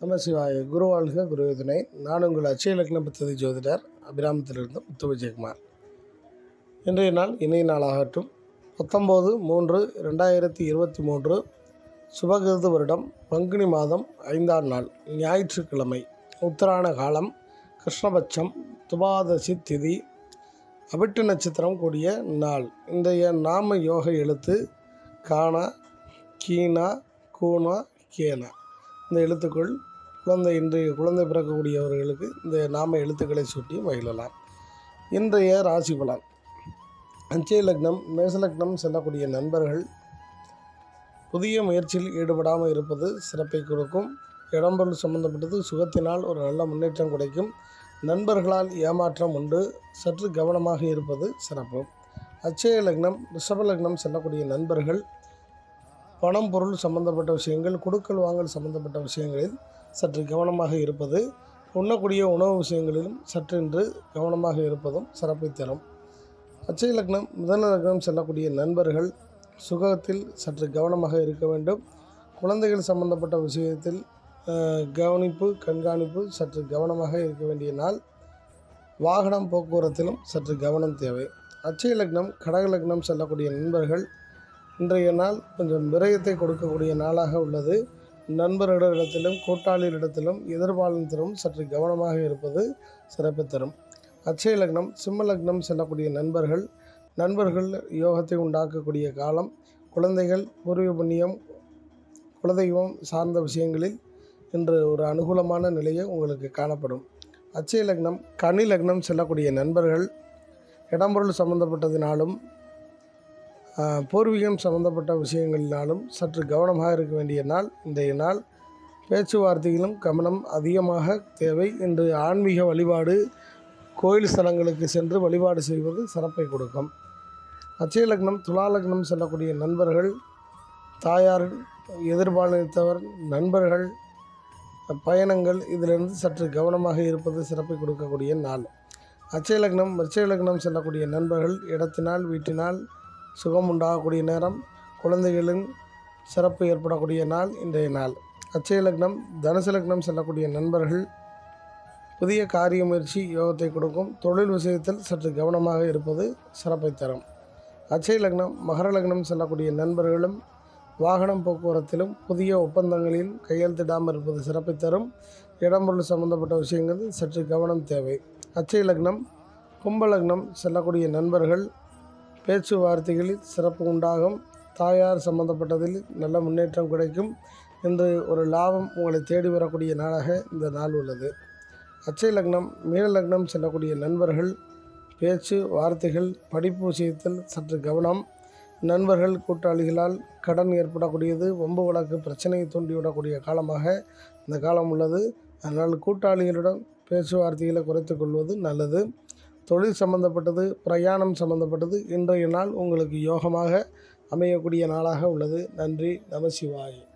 நம சிவாய குரு வாழ்க குரு துணை நான் உங்கள் அச்சய இலக்கண பத்ததி ஜோதிடர் அபிராமத்திலிருந்து முத்து விஜயகுமார் இன்றைய நாள் இணைய நாளாகட்டும் பத்தொம்போது மூன்று ரெண்டாயிரத்தி இருபத்தி மூன்று சுபகிருது வருடம் பங்குனி மாதம் ஐந்தாம் நாள் ஞாயிற்றுக்கிழமை உத்தராயண காலம் கிருஷ்ணபட்சம் துபாதசி திதி அபிட்டு நட்சத்திரம் கூடிய நாள் இன்றைய நாம யோக எழுத்து கானா கீனா கூனா கேனா இந்த எழுத்துக்கள் குழந்தை இன்றைய குழந்தை பிறக்கக்கூடியவர்களுக்கு இந்த நாம எழுத்துக்களை சுட்டி மகிழலாம் இன்றைய ராசி பலன் அஞ்சய லக்னம் மேசலக்னம் செல்லக்கூடிய நண்பர்கள் புதிய முயற்சியில் ஈடுபடாமல் இருப்பது சிறப்பை கொடுக்கும் இடம்பொருள் சம்பந்தப்பட்டது சுகத்தினால் ஒரு நல்ல முன்னேற்றம் கிடைக்கும் நண்பர்களால் ஏமாற்றம் உண்டு சற்று கவனமாக இருப்பது சிறப்பு அச்சய லக்னம் ரிஷப லக்னம் செல்லக்கூடிய நண்பர்கள் பணம் பொருள் சம்பந்தப்பட்ட விஷயங்கள் கொடுக்கல் வாங்கல் சம்பந்தப்பட்ட விஷயங்களில் சற்று கவனமாக இருப்பது உண்ணக்கூடிய உணவு விஷயங்களிலும் சற்றென்று கவனமாக இருப்பதும் சிறப்பை தரும் அச்சய லக்னம் முதல் லக்னம் செல்லக்கூடிய நண்பர்கள் சுகத்தில் சற்று கவனமாக இருக்க வேண்டும் குழந்தைகள் சம்பந்தப்பட்ட விஷயத்தில் அஹ், கவனிப்பு கண்காணிப்பு சற்று கவனமாக இருக்க வேண்டிய நாள் வாகனம் போக்குவரத்திலும் சற்று கவனம் தேவை அச்சய லக்னம் கடக லக்னம் செல்லக்கூடிய நண்பர்கள் இன்றைய நாள் கொஞ்சம் விரயத்தை கொடுக்கக்கூடிய நாளாக உள்ளது நண்பர்களிடத்திலும் கூட்டாளிகளிடத்திலும் எதிர்பாலனத்திலும் சற்று கவனமாக இருப்பது சிறப்பு தரும் அச்சய லக்னம் சிம்ம லக்னம் செல்லக்கூடிய நண்பர்கள் நண்பர்கள் யோகத்தை உண்டாக்கக்கூடிய காலம் குழந்தைகள் பூர்வீக புண்ணியம் குலதெய்வம் சார்ந்த விஷயங்களில் இன்று ஒரு அனுகூலமான நிலையை உங்களுக்கு காணப்படும் அச்சய லக்னம் கனி லக்னம் செல்லக்கூடிய நண்பர்கள் இடம்பொருள் சம்பந்தப்பட்டதினாலும் ஆஹ், பூர்வீகம் சம்பந்தப்பட்ட விஷயங்களினாலும் சற்று கவனமாக இருக்க வேண்டிய நாள் இன்றைய நாள் பேச்சுவார்த்தையிலும் கவனம் அதிகமாக தேவை இன்று ஆன்மீக வழிபாடு கோயில் ஸ்தலங்களுக்கு சென்று வழிபாடு செய்வது சிறப்பை கொடுக்கும் அச்சய லக்னம் துலா லக்னம் செல்லக்கூடிய நண்பர்கள் தாயார் எதிர்பாலித்தவர் நண்பர்கள் பயணங்கள் இதிலிருந்து சற்று கவனமாக இருப்பது சிறப்பை கொடுக்கக்கூடிய நாள் அச்சய லக்னம் விருச்சய லக்னம் செல்லக்கூடிய நண்பர்கள் இடத்தினால் வீட்டினால் சுகம் உண்டாகக்கூடிய நேரம் குழந்தைகளின் சிறப்பு ஏற்படக்கூடிய நாள் இன்றைய நாள் அச்சய லக்னம் தனுசு லக்னம் செல்லக்கூடிய நண்பர்கள் புதிய காரிய முயற்சி யோகத்தை கொடுக்கும் தொழில் விஷயத்தில் சற்று கவனமாக இருப்பது சிறப்பை தரும் அச்சய லக்னம் மகர லக்னம் செல்லக்கூடிய நண்பர்களும் வாகனம் போக்குவரத்திலும் புதிய ஒப்பந்தங்களில் கையெழுத்திடாமல் இருப்பது சிறப்பை தரும் இடம்பொருள் சம்பந்தப்பட்ட விஷயங்களில் சற்று கவனம் தேவை அச்சய லக்னம் கும்ப லக்னம் செல்லக்கூடிய நண்பர்கள் பேச்சுவார்த்தைகளில் சிறப்பு உண்டாகும் தாயார் சம்பந்தப்பட்டதில் நல்ல முன்னேற்றம் கிடைக்கும் இன்று ஒரு லாபம் உங்களை தேடி வரக்கூடிய நாளாக இந்த நாள் உள்ளது அச்சய லக்னம் மீன லக்னம் செல்லக்கூடிய நண்பர்கள் பேச்சு வார்த்தைகள் படிப்பு விஷயத்தில் சற்று கவனம் நண்பர்கள் கூட்டாளிகளால் கடன் ஏற்படக்கூடியது வம்பு வழக்கு பிரச்சனையை தூண்டிவிடக்கூடிய காலமாக இந்த காலம் உள்ளது அதனால் கூட்டாளிகளுடன் பேச்சுவார்த்தைகளை குறைத்துக் கொள்வது நல்லது தொழில் சம்பந்தப்பட்டது பிரயாணம் சம்பந்தப்பட்டது இன்றைய நாள் உங்களுக்கு யோகமாக அமையக்கூடிய நாளாக உள்ளது நன்றி நம சிவாய